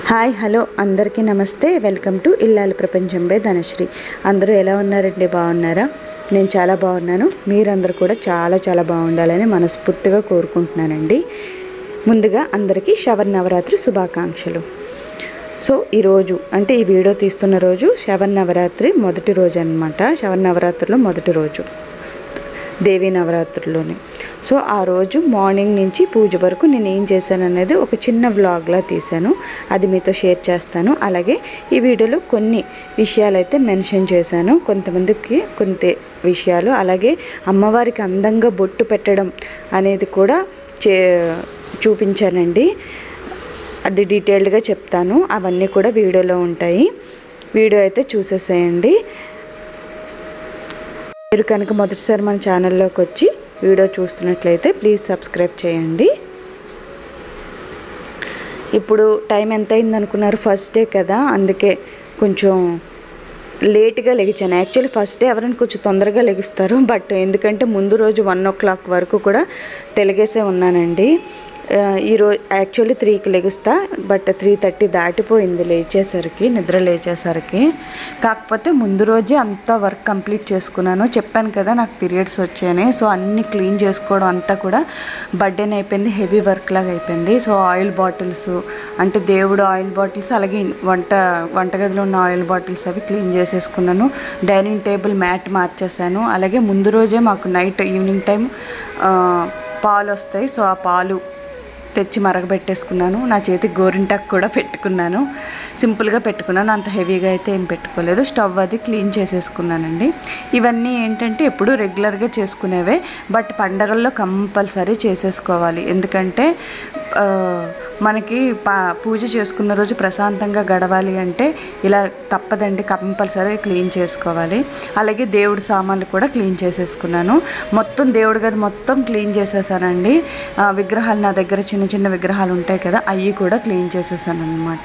hi hello అందరికీ నమస్తే welcome to ఇల్లాల ప్రపంచం బై ధనశ్రీ అందరూ ఎలా ఉన్నారండి బాగున్నారా నేను చాలా బాగున్నాను మీరందరూ కూడా చాలా చాలా బాగుండాలని మనస్ఫూర్తిగా కోరుకుంటున్నానండి ముందుగా అందరికీ శవర్ నవరాత్రి శుభాకాంక్షలు సో ఈరోజు అంటే ఈ వీడియో తీస్తున్న రోజు శవర్ నవరాత్రి మొదటి రోజు అనమాట శవర్ నవరాత్రిలో మొదటి రోజు దేవీ నవరాత్రుల్లోని సో ఆ రోజు మార్నింగ్ నుంచి పూజ వరకు నేను ఏం చేశాను అనేది ఒక చిన్న వ్లాగ్లా తీశాను అది మీతో షేర్ చేస్తాను అలాగే ఈ వీడియోలో కొన్ని విషయాలు అయితే మెన్షన్ చేశాను కొంతమందికి కొంత విషయాలు అలాగే అమ్మవారికి అందంగా బొట్టు పెట్టడం అనేది కూడా చే చూపించానండి అది డీటెయిల్డ్గా చెప్తాను అవన్నీ కూడా వీడియోలో ఉంటాయి వీడియో అయితే చూసేసేయండి మీరు కనుక మొదటిసారి మన ఛానల్లోకి వచ్చి వీడియో చూస్తున్నట్లయితే ప్లీజ్ సబ్స్క్రైబ్ చేయండి ఇప్పుడు టైం ఎంత అయింది అనుకున్నారు ఫస్ట్ డే కదా అందుకే కొంచెం లేట్గా లెగిచాను యాక్చువల్లీ ఫస్ట్ డే ఎవరైనా కొంచెం తొందరగా లెగిస్తారు బట్ ఎందుకంటే ముందు రోజు వన్ ఓ క్లాక్ వరకు కూడా తెలిగేసే ఉన్నానండి ఆ, ఈరోజు యాక్చువల్లీ త్రీకి లెగుస్తా బట్ త్రీ థర్టీ దాటిపోయింది లేచేసరికి నిద్ర లేచేసరికి కాకపోతే ముందు రోజే అంతా వర్క్ కంప్లీట్ చేసుకున్నాను చెప్పాను కదా నాకు పీరియడ్స్ వచ్చాయని సో అన్నీ క్లీన్ చేసుకోవడం అంతా కూడా బర్డెన్ అయిపోయింది హెవీ వర్క్ లాగా అయిపోయింది సో ఆయిల్ బాటిల్స్ అంటే దేవుడు ఆయిల్ బాటిల్స్ అలాగే వంట వంటగదిలో ఉన్న ఆయిల్ బాటిల్స్ అవి క్లీన్ చేసేసుకున్నాను డైనింగ్ టేబుల్ మ్యాట్ మార్చేసాను అలాగే ముందు రోజే మాకు నైట్ ఈవినింగ్ టైం పాలు వస్తాయి సో ఆ పాలు తెచ్చి మరగబెట్టేసుకున్నాను నా చేతికి గోరింటాకు కూడా పెట్టుకున్నాను సింపుల్గా పెట్టుకున్నాను అంత హెవీగా అయితే ఏం పెట్టుకోలేదు స్టవ్ అది క్లీన్ చేసేసుకున్నానండి ఇవన్నీ ఏంటంటే ఎప్పుడు రెగ్యులర్గా చేసుకునేవే బట్ పండగల్లో కంపల్సరీ చేసేసుకోవాలి ఎందుకంటే ఆ, మనకి పా పూజ చేసుకున్న రోజు ప్రశాంతంగా గడవాలి అంటే ఇలా తప్పదండి కంపల్సరీ క్లీన్ చేసుకోవాలి అలాగే దేవుడి సామాన్లు కూడా క్లీన్ చేసేసుకున్నాను మొత్తం దేవుడి గది మొత్తం క్లీన్ చేసేసానండి ఆ, విగ్రహాలు నా దగ్గర చిన్న చిన్న విగ్రహాలు ఉంటాయి కదా అవి కూడా క్లీన్ చేసేసాను అనమాట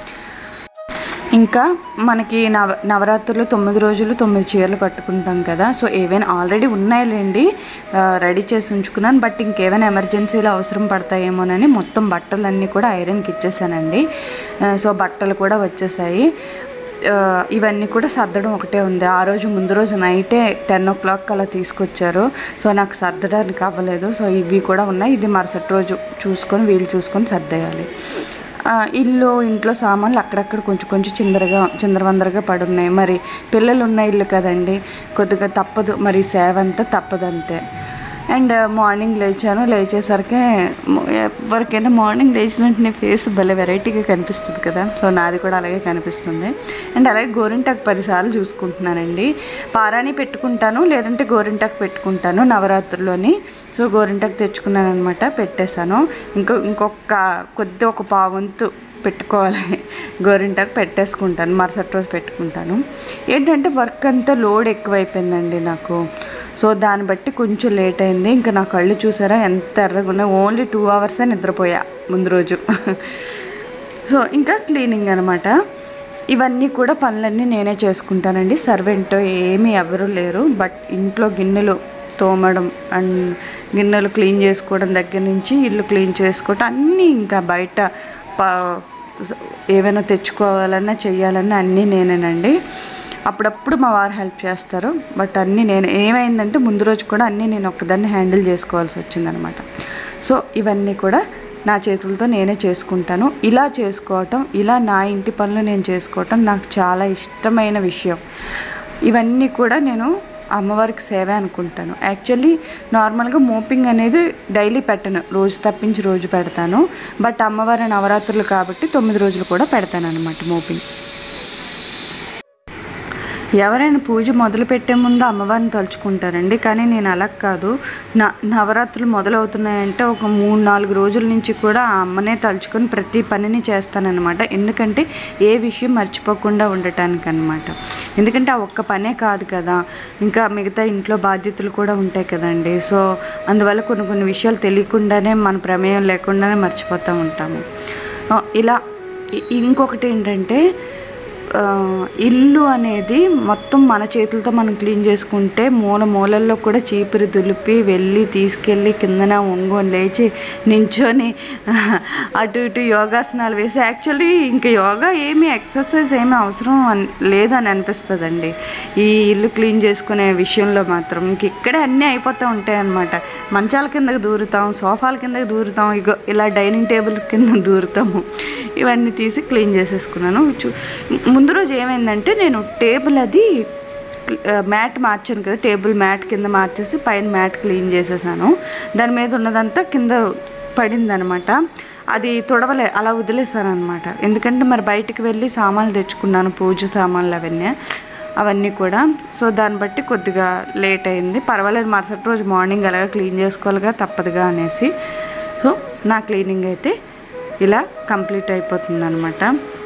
ఇంకా మనకి నవ నవరాత్రులు తొమ్మిది రోజులు తొమ్మిది చీరలు కట్టుకుంటాం కదా సో ఏవైనా ఆల్రెడీ ఉన్నాయిలేండి ఆ, రెడీ చేసి ఉంచుకున్నాను బట్ ఇంకేమైనా ఎమర్జెన్సీలో అవసరం పడతాయేమోనని మొత్తం బట్టలన్నీ కూడా ఐరన్కి ఇచ్చేసానండి ఆ, సో బట్టలు కూడా వచ్చేసాయి ఆ, ఇవన్నీ కూడా సర్దడం ఒకటే ఉంది ఆ రోజు ముందు రోజు నైటే టెన్ ఓ క్లాక్ అలా తీసుకొచ్చారు సో నాకు సర్దడానికి అవ్వలేదు సో ఇవి కూడా ఉన్నాయి ఇది మరుసటి రోజు చూసుకొని వీలు చూసుకొని సర్దేయాలి ఆ, ఇల్లు ఇంట్లో సామాన్లు అక్కడక్కడ కొంచెం కొంచెం చిందరగా చిందరవందరగా పడున్నాయి మరి పిల్లలు ఉన్న ఇల్లు కదండి కొద్దిగా తప్పదు మరి సేవ అంతా తప్పదు అంతే అండ్ మార్నింగ్ లేచాను లేచేసరికి మ- ఎవరికైనా మార్నింగ్ లేచిన వెంటనే ఫేస్ భలే వెరైటీగా కనిపిస్తుంది కదా సో నాది కూడా అలాగే కనిపిస్తుంది అండ్ అలాగే గోరింటాకు పదిసార్లు చూసుకుంటున్నానండి పారాణి పెట్టుకుంటాను లేదంటే గోరింటాకు పెట్టుకుంటాను నవరాత్రుల్లోని సో గోరింటాకు తెచ్చుకున్నాను అనమాట పెట్టేశాను ఇంకో ఇంకొక కొద్ది ఒక పావంతు పెట్టుకోవాలి గోరింటాకు పెట్టేసుకుంటాను మరుసటి రోజు పెట్టుకుంటాను ఏంటంటే వర్క్ అంతా లోడ్ ఎక్కువైపోయిందండి నాకు సో దాన్ని బట్టి కొంచెం లేట్ అయింది ఇంకా నా కళ్ళు చూసారా ఎంత ఎర్రగా ఉన్నాయి ఓన్లీ టూ అవర్సే నిద్రపోయా ముందు రోజు సో ఇంకా క్లీనింగ్ అనమాట ఇవన్నీ కూడా పనులన్నీ నేనే చేసుకుంటానండి సర్వెంట్ ఏమీ ఎవరు లేరు బట్ ఇంట్లో గిన్నెలు తోమడం అండ్ గిన్నెలు క్లీన్ చేసుకోవడం దగ్గర నుంచి ఇల్లు క్లీన్ చేసుకోవటం అన్నీ ఇంకా బయట ప- ఏవైనా తెచ్చుకోవాలన్నా చెయ్యాలన్నా అన్నీ నేనేనండి అప్పుడప్పుడు మా వారు హెల్ప్ చేస్తారు బట్ అన్నీ నేను ఏమైందంటే ముందు రోజు కూడా అన్నీ నేను ఒక్కదాన్ని హ్యాండిల్ చేసుకోవాల్సి వచ్చిందనమాట సో ఇవన్నీ కూడా నా చేతులతో నేనే చేసుకుంటాను ఇలా చేసుకోవటం ఇలా నా ఇంటి పనులు నేను చేసుకోవటం నాకు చాలా ఇష్టమైన విషయం ఇవన్నీ కూడా నేను అమ్మవారికి సేవే అనుకుంటాను యాక్చువల్లీ నార్మల్గా మోపింగ్ అనేది డైలీ పెట్టను రోజు తప్పించి రోజు పెడతాను బట్ అమ్మవారి నవరాత్రులు కాబట్టి తొమ్మిది రోజులు కూడా పెడతాను అనమాట మోపింగ్ ఎవరైనా పూజ మొదలు పెట్టే ముందు అమ్మవారిని తలుచుకుంటారండి కానీ నేను అలా కాదు నా నవరాత్రులు మొదలవుతున్నాయంటే ఒక మూడు నాలుగు రోజుల నుంచి కూడా ఆ అమ్మనే తలుచుకొని ప్రతి పనిని చేస్తానన్నమాట ఎందుకంటే ఏ విషయం మర్చిపోకుండా ఉండటానికి అనమాట ఎందుకంటే ఆ ఒక్క పనే కాదు కదా ఇంకా మిగతా ఇంట్లో బాధ్యతలు కూడా ఉంటాయి కదండి సో అందువల్ల కొన్ని కొన్ని విషయాలు తెలియకుండానే మన ప్రమేయం లేకుండానే మర్చిపోతూ ఉంటాము ఆ, ఇలా ఇ- ఇంకొకటి ఏంటంటే ఆ, ఇల్లు అనేది మొత్తం మన చేతులతో మనం క్లీన్ చేసుకుంటే మూల మూలల్లో కూడా చీపురు దులిపి వెళ్ళి తీసుకెళ్ళి కిందన ఒంగోని లేచి నించొని అటు ఇటు యోగాసనాలు వేసి యాక్చువల్లీ ఇంకా యోగా ఏమి ఎక్సర్సైజ్ ఏమీ అవసరం అన్- లేదని అనిపిస్తుందండి ఈ ఇల్లు క్లీన్ చేసుకునే విషయంలో మాత్రం ఇంక ఇక్కడే అన్నీ అయిపోతూ ఉంటాయి అన్నమాట మంచాల కిందకి దూరుతాం సోఫాల కిందకి దూరుతాం ఇగో ఇలా డైనింగ్ టేబుల్ కింద దూరుతాము ఇవన్నీ తీసి క్లీన్ చేసేసుకున్నాను చూ- ముందు రోజు ఏమైందంటే నేను టేబుల్ అది ఆ, మ్యాట్ మార్చాను కదా టేబుల్ మ్యాట్ కింద మార్చేసి పైన మ్యాట్ క్లీన్ చేసేసాను దాని మీద ఉన్నదంతా కింద పడిందనమాట అది తొడవలే అలా వదిలేసాను అనమాట ఎందుకంటే మరి బయటికి వెళ్ళి సామాన్లు తెచ్చుకున్నాను పూజ సామాన్లు అవన్నీ అవన్నీ కూడా సో దాన్ని బట్టి కొద్దిగా లేట్ అయింది పర్వాలేదు మరుసటి రోజు మార్నింగ్ అలాగా క్లీన్ చేసుకోవాలిగా తప్పదుగా అనేసి సో నా క్లీనింగ్ అయితే ఇలా కంప్లీట్ అయిపోతుంది అనమాట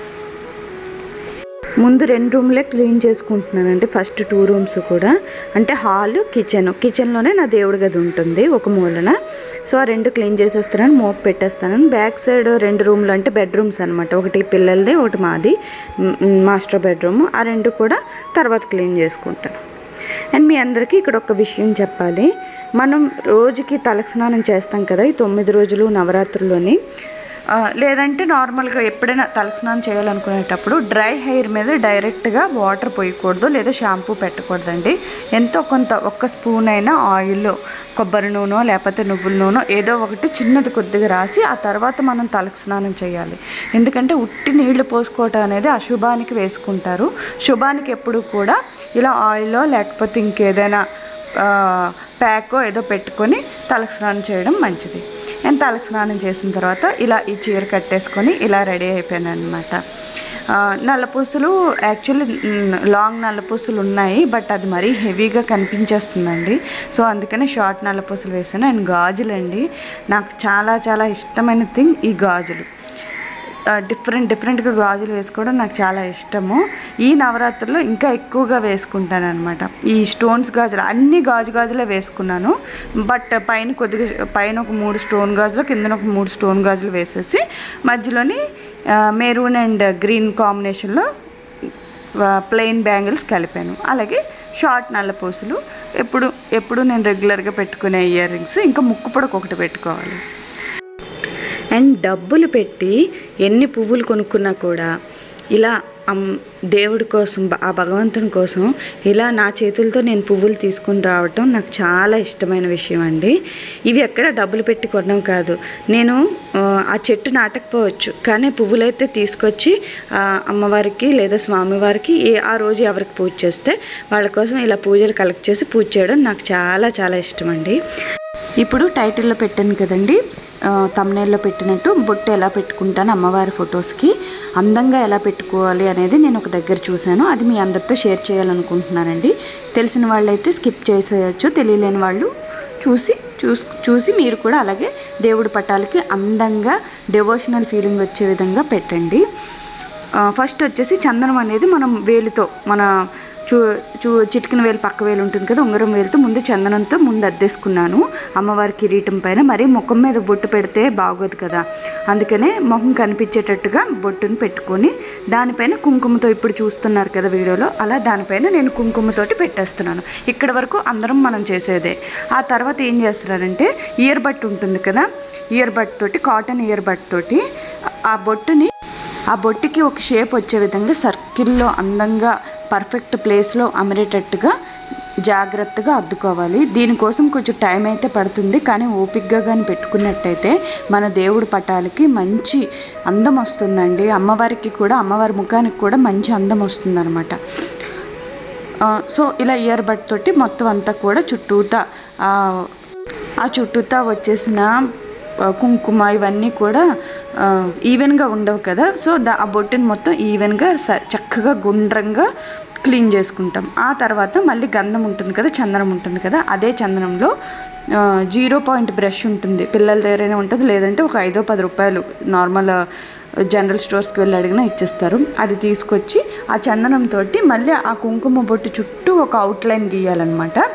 ముందు రెండు రూమ్లే క్లీన్ చేసుకుంటున్నానండి ఫస్ట్ టూ రూమ్స్ కూడా అంటే హాల్ కిచెన్ కిచెన్లోనే నా దేవుడి గది ఉంటుంది ఒక మూలన సో ఆ రెండు క్లీన్ చేసేస్తానని మోప్ పెట్టేస్తాను బ్యాక్ సైడ్ రెండు రూమ్లు అంటే బెడ్రూమ్స్ అనమాట ఒకటి పిల్లలది ఒకటి మాది మ్, మ్, మాస్టర్ బెడ్రూమ్ ఆ రెండు కూడా తర్వాత క్లీన్ చేసుకుంటాను అండ్ మీ అందరికీ ఇక్కడ ఒక విషయం చెప్పాలి మనం రోజుకి తలకి స్నానం చేస్తాం కదా ఈ తొమ్మిది రోజులు నవరాత్రుల్లోని ఆ, లేదంటే నార్మల్గా ఎప్పుడైనా తలస్నానం చేయాలనుకునేటప్పుడు డ్రై హెయిర్ మీద డైరెక్ట్గా వాటర్ పోయకూడదు లేదా షాంపూ పెట్టకూడదండి ఎంతో కొంత ఒక్క స్పూన్ అయినా ఆయిల్ కొబ్బరి నూనె లేకపోతే నువ్వుల నూనె ఏదో ఒకటి చిన్నది కొద్దిగా రాసి ఆ తర్వాత మనం తలకు స్నానం చేయాలి ఎందుకంటే ఉట్టి నీళ్లు పోసుకోవటం అనేది అశుభానికి వేసుకుంటారు శుభానికి ఎప్పుడు కూడా ఇలా ఆయిల్లో లేకపోతే ఇంకేదైనా ఆ, ప్యాకో ఏదో పెట్టుకొని తలకు స్నానం చేయడం మంచిది నేను తలకు స్నానం చేసిన తర్వాత ఇలా ఈ చీర కట్టేసుకొని ఇలా రెడీ అయిపోయాను అనమాట నల్లపూసలు యాక్చువల్లీ లాంగ్ నల్లపూసలు ఉన్నాయి బట్ అది మరీ హెవీగా కనిపించేస్తుందండి సో అందుకనే షార్ట్ నల్లపూసలు వేసాను అండ్ గాజులండి నాకు చాలా చాలా ఇష్టమైన థింగ్ ఈ గాజులు డిఫరెంట్ డిఫరెంట్గా గాజులు వేసుకోవడం నాకు చాలా ఇష్టము ఈ నవరాత్రుల్లో ఇంకా ఎక్కువగా వేసుకుంటాను అనమాట ఈ స్టోన్స్ గాజులు అన్ని గాజు గాజులే వేసుకున్నాను బట్ పైన కొద్దిగా పైన ఒక మూడు స్టోన్ గాజులు కిందన ఒక మూడు స్టోన్ గాజులు వేసేసి మధ్యలోని మెరూన్ అండ్ గ్రీన్ కాంబినేషన్లో ప్లెయిన్ బ్యాంగిల్స్ కలిపాను అలాగే షార్ట్ నల్ల పూసలు ఎప్పుడు ఎప్పుడు నేను రెగ్యులర్గా పెట్టుకునే ఇయర్ రింగ్స్ ఇంకా ముక్కు పొడకు ఒకటి పెట్టుకోవాలి అండ్ డబ్బులు పెట్టి ఎన్ని పువ్వులు కొనుక్కున్నా కూడా ఇలా అమ్- దేవుడి కోసం బ- ఆ భగవంతుని కోసం ఇలా నా చేతులతో నేను పువ్వులు తీసుకుని రావటం నాకు చాలా ఇష్టమైన విషయం అండి ఇవి ఎక్కడ డబ్బులు పెట్టి కొనడం కాదు నేను ఆ, ఆ చెట్టు నాటకపోవచ్చు కానీ పువ్వులైతే తీసుకొచ్చి ఆ, అమ్మవారికి లేదా స్వామివారికి ఏ ఆ రోజు ఎవరికి పూజ చేస్తే వాళ్ళ కోసం ఇలా పూజలు కలెక్ట్ చేసి పూజ చేయడం నాకు చాలా చాలా ఇష్టం అండి ఇప్పుడు టైటిల్లో పెట్టాను కదండి తమ్నేల్లో పెట్టినట్టు బొట్టు ఎలా పెట్టుకుంటాను అమ్మవారి ఫొటోస్కి అందంగా ఎలా పెట్టుకోవాలి అనేది నేను ఒక దగ్గర చూశాను అది మీ అందరితో షేర్ చేయాలనుకుంటున్నానండి తెలిసిన వాళ్ళైతే స్కిప్ చేసేయచ్చు తెలియలేని వాళ్ళు చూసి చూసి చూసి మీరు కూడా అలాగే దేవుడి పటాలకి అందంగా డెవోషనల్ ఫీలింగ్ వచ్చే విధంగా పెట్టండి ఆ, ఫస్ట్ వచ్చేసి చందనం అనేది మనం వేలితో మన చూ చూ చిటికిన వేలు పక్క వేలు ఉంటుంది కదా ఉంగరం వేలుతో ముందు చందనంతో ముందు అద్దేసుకున్నాను అమ్మవారి కిరీటం పైన మరీ ముఖం మీద బొట్టు పెడితే బాగోదు కదా అందుకనే మొహం కనిపించేటట్టుగా బొట్టును పెట్టుకొని దానిపైన కుంకుమతో ఇప్పుడు చూస్తున్నారు కదా వీడియోలో అలా దానిపైన నేను కుంకుమతోటి పెట్టేస్తున్నాను ఇక్కడ వరకు అందరం మనం చేసేదే ఆ తర్వాత ఏం చేస్తున్నారంటే ఇయర్ బట్ ఉంటుంది కదా ఇయర్ బట్ తోటి కాటన్ ఇయర్ బట్ తోటి ఆ బొట్టుని ఆ బొట్టుకి ఒక షేప్ వచ్చే విధంగా సర్కిల్లో అందంగా పర్ఫెక్ట్ ప్లేస్లో అమరేటట్టుగా జాగ్రత్తగా అద్దుకోవాలి దీనికోసం కొంచెం టైం అయితే పడుతుంది కానీ ఓపిక్గా కానీ పెట్టుకున్నట్టయితే మన దేవుడి పటాలకి మంచి అందం వస్తుందండి అమ్మవారికి కూడా అమ్మవారి ముఖానికి కూడా మంచి అందం వస్తుందన్నమాట ఆ, సో ఇలా ఇయర్ బడ్ తోటి మొత్తం అంతా కూడా చుట్టూతా ఆ, ఆ చుట్టూతా వచ్చేసిన ఆ, కుంకుమ ఇవన్నీ కూడా ఆ, ఈవెన్గా ఉండవు కదా సో దా ఆ బొట్టుని మొత్తం ఈవెన్గా స- చక్కగా గుండ్రంగా క్లీన్ చేసుకుంటాం ఆ తర్వాత మళ్ళీ గంధం ఉంటుంది కదా చందనం ఉంటుంది కదా అదే చందనంలో ఆ, జీరో పాయింట్ బ్రష్ ఉంటుంది పిల్లల దగ్గరైనా ఉంటుంది లేదంటే ఒక ఐదో పది రూపాయలు నార్మల్ జనరల్ స్టోర్స్కి వెళ్ళి అడిగినా ఇచ్చేస్తారు అది తీసుకొచ్చి ఆ చందనంతో మళ్ళీ ఆ కుంకుమ బొట్టు చుట్టూ ఒక అవుట్లైన్ గీయాలన్నమాట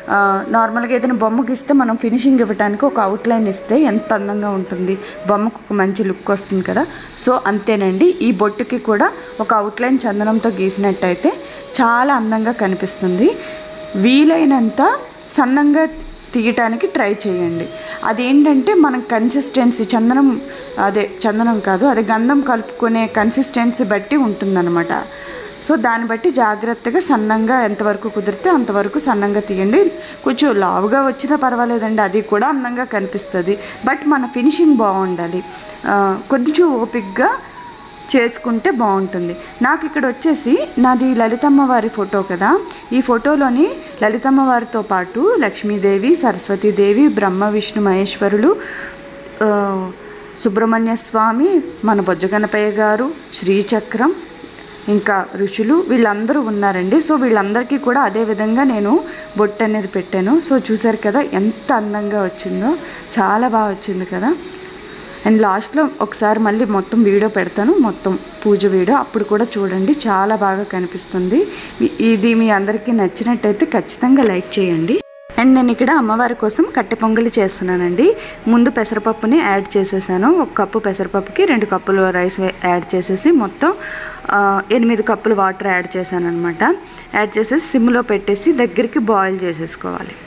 ఆ, నార్మల్గా ఏదైనా బొమ్మకి ఇస్తే మనం ఫినిషింగ్ ఇవ్వడానికి ఒక అవుట్లైన్ ఇస్తే ఎంత అందంగా ఉంటుంది బొమ్మకు ఒక మంచి లుక్ వస్తుంది కదా సో అంతేనండి ఈ బొట్టుకి కూడా ఒక అవుట్లైన్ చందనంతో గీసినట్టయితే చాలా అందంగా కనిపిస్తుంది వీలైనంత సన్నంగా తీయటానికి ట్రై చేయండి అదేంటంటే మనం కన్సిస్టెన్సీ చందనం అదే చందనం కాదు అదే గంధం కలుపుకునే కన్సిస్టెన్సీ బట్టి ఉంటుందన్నమాట సో దాన్ని బట్టి జాగ్రత్తగా సన్నంగా ఎంతవరకు కుదిరితే అంతవరకు సన్నంగా తీయండి కొంచెం లావుగా వచ్చినా పర్వాలేదండి అది కూడా అందంగా కనిపిస్తుంది బట్ మన ఫినిషింగ్ బాగుండాలి ఆ, కొంచెం ఓపిక్గా చేసుకుంటే బాగుంటుంది నాకు ఇక్కడ వచ్చేసి నాది లలితమ్మ వారి ఫోటో కదా ఈ ఫోటోలోని లలితమ్మ వారితో పాటు లక్ష్మీదేవి సరస్వతీదేవి బ్రహ్మ విష్ణు మహేశ్వరులు ఆ, సుబ్రహ్మణ్య స్వామి మన బొజ్జగణపయ్య గారు శ్రీచక్రం ఇంకా ఋషులు వీళ్ళందరూ ఉన్నారండి సో వీళ్ళందరికీ కూడా అదే విధంగా నేను బొట్టు అనేది పెట్టాను సో చూసారు కదా ఎంత అందంగా వచ్చిందో చాలా బాగా వచ్చింది కదా అండ్ లాస్ట్లో ఒకసారి మళ్ళీ మొత్తం వీడియో పెడతాను మొత్తం పూజ వీడియో అప్పుడు కూడా చూడండి చాలా బాగా కనిపిస్తుంది ఈ- ఇది మీ అందరికీ నచ్చినట్టయితే ఖచ్చితంగా లైక్ చేయండి అండ్ నేను ఇక్కడ అమ్మవారి కోసం కట్టె పొంగలి చేస్తున్నానండి ముందు పెసరపప్పుని యాడ్ చేసేసాను ఒక కప్పు పెసరపప్పుకి రెండు కప్పులు రైస్ వే- యాడ్ చేసేసి మొత్తం ఆ, ఎనిమిది కప్పులు వాటర్ యాడ్ చేశాను అనమాట యాడ్ చేసేసి సిమ్లో పెట్టేసి దగ్గరికి బాయిల్ చేసేసుకోవాలి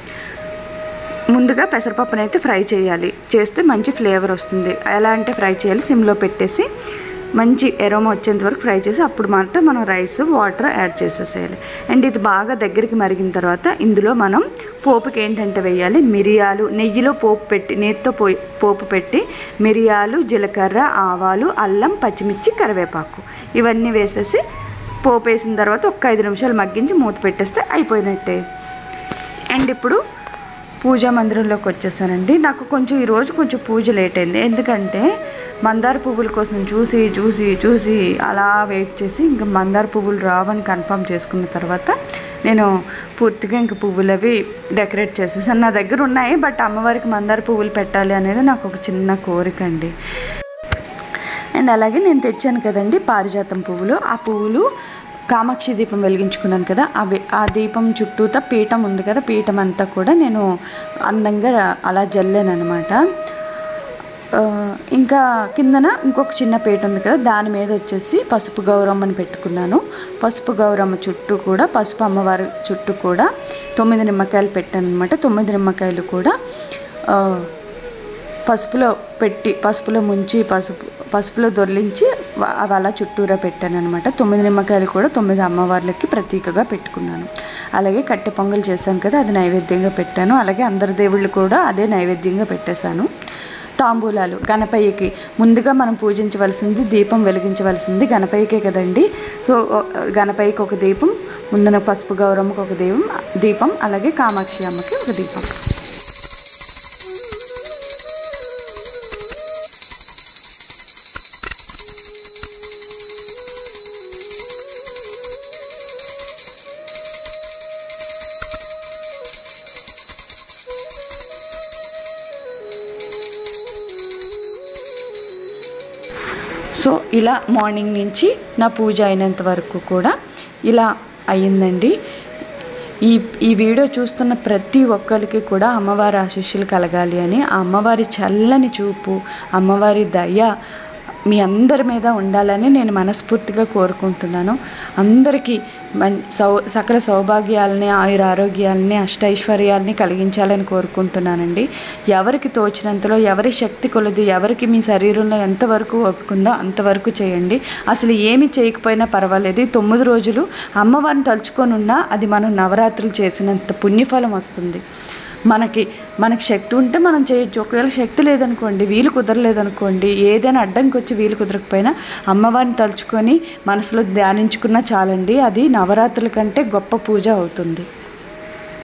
ముందుగా పెసరపప్పుని అయితే ఫ్రై చేయాలి చేస్తే మంచి ఫ్లేవర్ వస్తుంది ఎలా అంటే ఫ్రై చేయాలి సిమ్లో పెట్టేసి మంచి ఎరోమ వచ్చేంత వరకు ఫ్రై చేసి అప్పుడు మాత్రం మనం రైస్ వాటర్ యాడ్ చేసేసేయాలి అండ్ ఇది బాగా దగ్గరికి మరిగిన తర్వాత ఇందులో మనం పోపుకి ఏంటంటే వేయాలి మిరియాలు నెయ్యిలో పోపు పెట్టి నెయ్యితో పోయి పోపు పెట్టి మిరియాలు జీలకర్ర ఆవాలు అల్లం పచ్చిమిర్చి కరివేపాకు ఇవన్నీ వేసేసి పోపు వేసిన తర్వాత ఒక ఐదు నిమిషాలు మగ్గించి మూత పెట్టేస్తే అయిపోయినట్టే అండ్ ఇప్పుడు పూజా మందిరంలోకి వచ్చేసానండి నాకు కొంచెం ఈరోజు కొంచెం పూజ లేట్ అయింది ఎందుకంటే మందార పువ్వుల కోసం చూసి చూసి చూసి అలా వెయిట్ చేసి ఇంకా మందార పువ్వులు రావని కన్ఫర్మ్ చేసుకున్న తర్వాత నేను పూర్తిగా ఇంక పువ్వులు అవి డెకరేట్ చేసేసాను నా దగ్గర ఉన్నాయి బట్ అమ్మవారికి మందార పువ్వులు పెట్టాలి అనేది నాకు ఒక చిన్న కోరిక అండి అండ్ అలాగే నేను తెచ్చాను కదండి పారిజాతం పువ్వులు ఆ పువ్వులు కామాక్షి దీపం వెలిగించుకున్నాను కదా అవి ఆ దీపం చుట్టూతా పీఠం ఉంది కదా పీఠం అంతా కూడా నేను అందంగా అలా జల్లాను అనమాట ఇంకా కిందన ఇంకొక చిన్న పీట ఉంది కదా దాని మీద వచ్చేసి పసుపు గౌరమ్మని పెట్టుకున్నాను పసుపు గౌరమ్మ చుట్టూ కూడా పసుపు అమ్మవారి చుట్టూ కూడా తొమ్మిది నిమ్మకాయలు పెట్టాను అనమాట తొమ్మిది నిమ్మకాయలు కూడా ఆ, పసుపులో పెట్టి పసుపులో ముంచి పసుపు పసుపులో దొర్లించి వ- అవి అలా చుట్టూరా పెట్టాను అనమాట తొమ్మిది నిమ్మకాయలు కూడా తొమ్మిది అమ్మవార్లకి ప్రతీకగా పెట్టుకున్నాను అలాగే కట్టె పొంగల్ చేశాను కదా అది నైవేద్యంగా పెట్టాను అలాగే అందరి దేవుళ్ళు కూడా అదే నైవేద్యంగా పెట్టేశాను తాంబూలాలు గణపయ్యకి ముందుగా మనం పూజించవలసింది దీపం వెలిగించవలసింది గణపయ్యకే కదండి సో ఓ- గణపయ్యకి ఒక దీపం ముందున పసుపు గౌరమ్మకి ఒక దీపం దీపం అలాగే కామాక్షి అమ్మకి ఒక దీపం సో ఇలా మార్నింగ్ నుంచి నా పూజ అయినంత వరకు కూడా ఇలా అయ్యిందండి ఈ ఈ వీడియో చూస్తున్న ప్రతి ఒక్కరికి కూడా అమ్మవారి ఆశీస్సులు కలగాలి అని ఆ అమ్మవారి చల్లని చూపు అమ్మవారి దయ మీ అందరి మీద ఉండాలని నేను మనస్ఫూర్తిగా కోరుకుంటున్నాను అందరికీ మన్ సౌ సకల సౌభాగ్యాలని ఆయుర ఆరోగ్యాలని అష్టైశ్వర్యాలని కలిగించాలని కోరుకుంటున్నానండి ఎవరికి తోచినంతలో ఎవరి శక్తి కొలది ఎవరికి మీ శరీరంలో ఎంతవరకు ఒప్పుకుందో అంతవరకు చేయండి అసలు ఏమి చేయకపోయినా పర్వాలేదు ఈ తొమ్మిది రోజులు అమ్మవారిని తలుచుకొని ఉన్నా అది మనం నవరాత్రులు చేసినంత పుణ్యఫలం వస్తుంది మనకి మనకి శక్తి ఉంటే మనం చేయొచ్చు ఒకవేళ శక్తి లేదనుకోండి వీలు కుదరలేదనుకోండి ఏదైనా అడ్డంకి వచ్చి వీలు కుదరకపోయినా అమ్మవారిని తలుచుకొని మనసులో ధ్యానించుకున్నా చాలండి అది నవరాత్రుల కంటే గొప్ప పూజ అవుతుంది